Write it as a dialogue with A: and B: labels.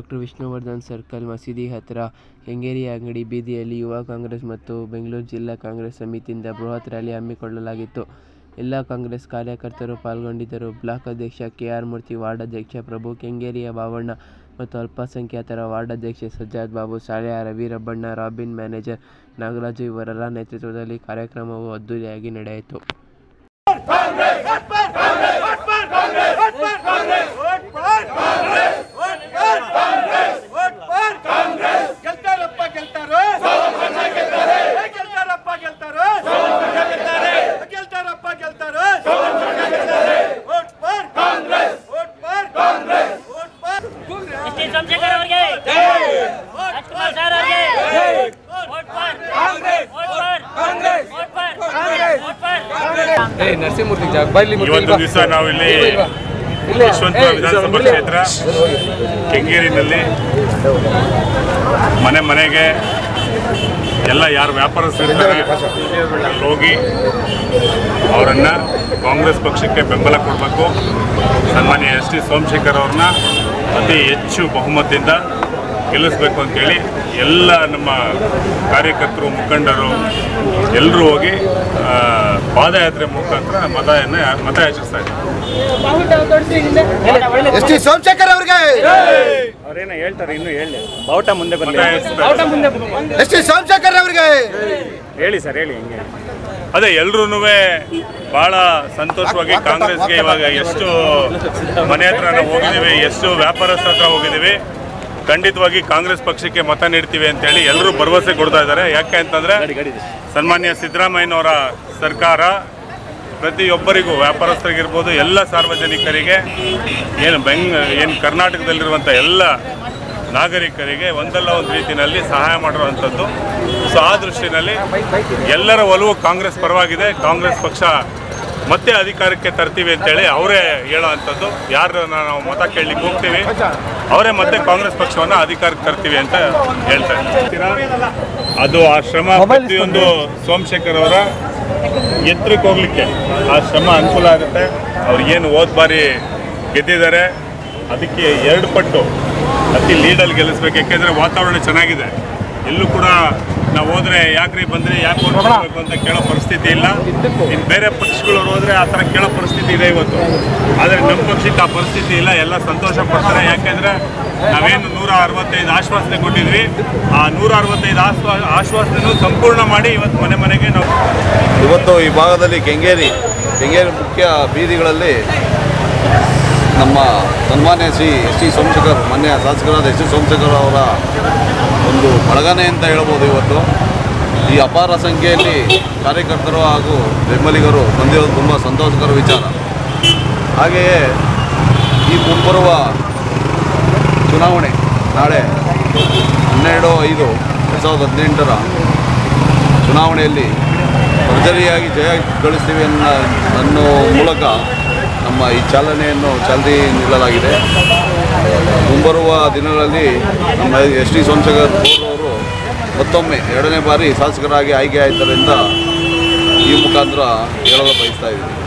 A: Doctor Vishnuvardhan circle ಮಸೀದಿ ಹತ್ತಿರ ಕೆಂಗೇರಿ ಅಂಗಡಿ ಬೀದಿಯಲ್ಲಿ ಯುವ ಕಾಂಗ್ರೆಸ್ ಮತ್ತು ಬೆಂಗಳೂರು ಜಿಲ್ಲಾ ಕಾಂಗ್ರೆಸ್ ಸಮಿತಿಯಿಂದ ಬೃಹತ್ ರ್ಯಾಲಿ ಹಮ್ಮಿಕೊಳ್ಳಲಾಗಿತ್ತು ಎಲ್ಲ ಕಾಂಗ್ರೆಸ್ ಕಾರ್ಯಕರ್ತರು ಪಾಲ್ಗೊಂಡಿದ್ದರು ಬ್ಲಾಕ್ ಅಧ್ಯಕ್ಷ ಕೆ ಆರ್ ಮೂರ್ತಿ ವಾರ್ಡ್ ಅಧ್ಯಕ್ಷ ಪ್ರಭು ಕೆಂಗೇರಿಯ ಬಾವಣ್ಣ ಮತ್ತು ಅಲ್ಪಸಂಖ್ಯಾತರ ವಾರ್ಡ್ ಅಧ್ಯಕ್ಷೆ ಸಜ್ಜಾದ್ ಬಾಬು ಶಾಲೆಯ ರವಿ ರಬ್ಬಣ್ಣ ರಾಬಿನ್ ಮ್ಯಾನೇಜರ್ ನಾಗರಾಜು ಇವರೆಲ್ಲ ನೇತೃತ್ವದಲ್ಲಿ ಕಾರ್ಯಕ್ರಮವು ಅದ್ದೂರಿಯಾಗಿ ನಡೆಯಿತು
B: ಗೆಲ್ತಾರಪ್ಪ ಗೆಲ್ತಾರೋ ಗೆಲ್ತಾರಪ್ಪ ಗೆಲ್ತಾರೋ ಗೆಲ್ತಾರಪ್ಪ ಗೆಲ್ತಾರೋ vote for Congress vote for Congress vote for
C: S T Somashekar ಅವರಿಗೆ ರಾಜ್ಕುಮಾರ್ ಸರ್ ಅವರಿಗೆ vote for vote for vote for vote for
D: A Narasimhamurthy ಜಾಗ ಬರ್ಲಿ
E: ಇವತ್ತು ದಿವಸ ನಾವು ಇಲ್ಲಿ ಯಶವಂತಪುರ ವಿಧಾನಸಭಾ ಕ್ಷೇತ್ರ ಕೆಂಗೇರಿನಲ್ಲಿ ಮನೆ ಮನೆಗೆ ಎಲ್ಲ ಯಾರು ವ್ಯಾಪಾರಸ್ಥರಿರ್ತಾರೆ ಅಲ್ಲಿ ಹೋಗಿ ಅವರನ್ನು ಕಾಂಗ್ರೆಸ್ ಪಕ್ಷಕ್ಕೆ ಬೆಂಬಲ ಕೊಡಬೇಕು ಸನ್ಮಾನ್ಯ ಎಸ್ ಟಿ ಸೋಮಶೇಖರ್ ಅವ್ರನ್ನ ಅತಿ ಹೆಚ್ಚು ಬಹುಮತದಿಂದ ಗೆಲ್ಲಿಸ್ಬೇಕು ಅಂತೇಳಿ ಎಲ್ಲ ನಮ್ಮ ಕಾರ್ಯಕರ್ತರು ಮುಖಂಡರು ಎಲ್ಲರೂ ಹೋಗಿ ಆ, ಪಾದಯಾತ್ರೆ ಮುಖಾಂತರ ಮತಯನ್ನು ಮತ ಯಾಚಿಸ್ತಾ ಇದ್ದಾರೆ
B: ಎಸ್ ಟಿ ಸೋಮಶೇಖರ್ ಅವ್ರಿಗೆ
F: ಅವ್ರೇನೋ ಹೇಳ್ತಾರೆ ಇನ್ನು ಹೇಳಿ ಬಾವುಟ ಮುಂದೆ
E: ಮತ
F: ಬರಲಿ
E: ಯಾಚಿಸ್ತಾ ಇದ್ದಾರೆ.
B: ಎಸ್ ಟಿ ಸೋಮಶೇಖರ್ ಅವ್ರಿಗೆ
F: ಹೇಳಿ ಸರ್ ಹೇಳಿ ಹಿಂಗೆ
E: ಅದೇ ಎಲ್ರೂ ಬಹಳ ಸಂತೋಷವಾಗಿ ಕಾಂಗ್ರೆಸ್ಗೆ ಇವಾಗ ಎಷ್ಟು ಮನೆ ಹತ್ರ ನಾವು ಹೋಗಿದ್ದೀವಿ ಎಷ್ಟು ವ್ಯಾಪಾರಸ್ಥರ ಹತ್ರ ಹೋಗಿದ್ದೀವಿ ಖಂಡಿತವಾಗಿ ಕಾಂಗ್ರೆಸ್ ಪಕ್ಷಕ್ಕೆ ಮತ ನೀಡ್ತೀವಿ ಅಂತೇಳಿ ಎಲ್ಲರೂ ಭರವಸೆ ಕೊಡ್ತಾ ಇದ್ದಾರೆ ಯಾಕೆ ಅಂತಂದ್ರೆ ಸನ್ಮಾನ್ಯ ಸಿದ್ದರಾಮಯ್ಯನವರ ಸರ್ಕಾರ ಪ್ರತಿಯೊಬ್ಬರಿಗೂ ವ್ಯಾಪಾರಸ್ಥರಿಗಿರ್ಬೋದು ಎಲ್ಲ ಸಾರ್ವಜನಿಕರಿಗೆ ಏನು ಬೆಂಗ್ ಏನು ಕರ್ನಾಟಕದಲ್ಲಿರುವಂಥ ಎಲ್ಲ ನಾಗರಿಕರಿಗೆ ಒಂದಲ್ಲ ಒಂದು ರೀತಿಯಲ್ಲಿ ಸಹಾಯ ಮಾಡಿರುವಂಥದ್ದು ಸೊ ಆ ದೃಷ್ಟಿನಲ್ಲಿ ಎಲ್ಲರ ಒಲವು ಕಾಂಗ್ರೆಸ್ ಪರವಾಗಿದೆ ಕಾಂಗ್ರೆಸ್ ಪಕ್ಷ ಮತ್ತೆ ಅಧಿಕಾರಕ್ಕೆ ತರ್ತೀವಿ ಅಂತೇಳಿ ಅವರೇ ಹೇಳೋ ಅಂಥದ್ದು ಯಾರನ್ನ ನಾವು ಮತ ಕೇಳಲಿಕ್ಕೆ ಹೋಗ್ತೀವಿ ಅವರೇ ಮತ್ತೆ ಕಾಂಗ್ರೆಸ್ ಪಕ್ಷವನ್ನು ಅಧಿಕಾರಕ್ಕೆ ತರ್ತೀವಿ ಅಂತ ಹೇಳ್ತಾ ಇದ್ದಾರೆ ಅದು ಆ ಶ್ರಮ ಪ್ರತಿಯೊಂದು ಸೋಮಶೇಖರ್ ಅವರ ಎತ್ತರಕ್ಕೆ ಹೋಗ್ಲಿಕ್ಕೆ ಆ ಶ್ರಮ ಅನುಕೂಲ ಆಗುತ್ತೆ ಅವ್ರಿಗೇನು ಹೋದ ಬಾರಿ ಗೆದ್ದಿದ್ದಾರೆ ಅದಕ್ಕೆ ಎರಡು ಪಟ್ಟು ಅತಿ ಲೀಡಲ್ಲಿ ಗೆಲ್ಲಿಸ್ಬೇಕು ಯಾಕೆಂದರೆ ವಾತಾವರಣ ಚೆನ್ನಾಗಿದೆ ಎಲ್ಲೂ ಕೂಡ ನಾವು ಹೋದ್ರೆ ಯಾಕ್ರಿ ಬಂದ್ರೆ ಯಾಕೆ vote ಮಾಡ್ಬೇಕು ಅಂತ ಕೇಳೋ ಪರಿಸ್ಥಿತಿ ಇಲ್ಲ ಇನ್ನು ಬೇರೆ ಪಕ್ಷಗಳವ್ರು ಹೋದ್ರೆ ಆ ಥರ ಕೇಳೋ ಪರಿಸ್ಥಿತಿ ಇದೆ ಇವತ್ತು ಆದರೆ ನಮ್ಮ ಪಕ್ಷಕ್ಕೆ ಆ ಪರಿಸ್ಥಿತಿ ಇಲ್ಲ ಎಲ್ಲ ಸಂತೋಷ ಪಡ್ತಾರೆ ಯಾಕೆಂದ್ರೆ ನಾವೇನು ನೂರ ಅರವತ್ತೈದು ಆಶ್ವಾಸನೆ ಕೊಟ್ಟಿದ್ವಿ ಆ ನೂರ ಅರವತ್ತೈದು ಆಶ್ವಾ ಆಶ್ವಾಸನೆನೂ ಸಂಪೂರ್ಣ ಮಾಡಿ ಇವತ್ತು ಮನೆ ಮನೆಗೆ ನಾವು
G: ಇವತ್ತು ಈ ಭಾಗದಲ್ಲಿ ಕೆಂಗೇರಿ ಕೆಂಗೇರಿ ಮುಖ್ಯ ಬೀದಿಗಳಲ್ಲಿ ನಮ್ಮ ಸನ್ಮಾನ್ಯ ಶ್ರೀ ಎಸ್ ಟಿ ಸೋಮಶೇಖರ್ ಮಾನ್ಯ ಶಾಸಕರಾದ ಎಸ್ ಟಿ ಸೋಮಶೇಖರ್ ಅವರ ಒಂದು ಬಳಗನೆ ಅಂತ ಹೇಳ್ಬೋದು ಇವತ್ತು ಈ ಅಪಾರ ಸಂಖ್ಯೆಯಲ್ಲಿ ಕಾರ್ಯಕರ್ತರು ಹಾಗೂ ಬೆಂಬಲಿಗರು ಬಂದಿರೋದು ತುಂಬ ಸಂತೋಷಕರ ವಿಚಾರ ಹಾಗೆಯೇ ಈ ಮುಂಬರುವ ಚುನಾವಣೆ ನಾಳೆ ಹನ್ನೆರಡು ಐದು ಎರಡು ಸಾವಿರದ ಹದಿನೆಂಟರ ಚುನಾವಣೆಯಲ್ಲಿ ಭರ್ಜರಿಯಾಗಿ ಜಯ ಗಳಿಸ್ತೀವಿ ಅನ್ನೋ ಅನ್ನೋ ಮೂಲಕ ನಮ್ಮ ಈ ಚಾಲನೆಯನ್ನು ಚಾಲ್ತಿ ನೀಡಲಾಗಿದೆ ಮುಂಬರುವ ದಿನಗಳಲ್ಲಿ ನಮ್ಮ ಎಸ್ ಟಿ ಸೋಮಶೇಖರ್ ಅವರು ಮತ್ತೊಮ್ಮೆ ಎರಡನೇ ಬಾರಿ ಶಾಸಕರಾಗಿ ಆಯ್ಕೆ ಆಯ್ತರಿಂದ ಈ ಮುಖಾಂತರ ಹೇಳಲು ಬಯಸ್ತಾ ಇದ್ದೀನಿ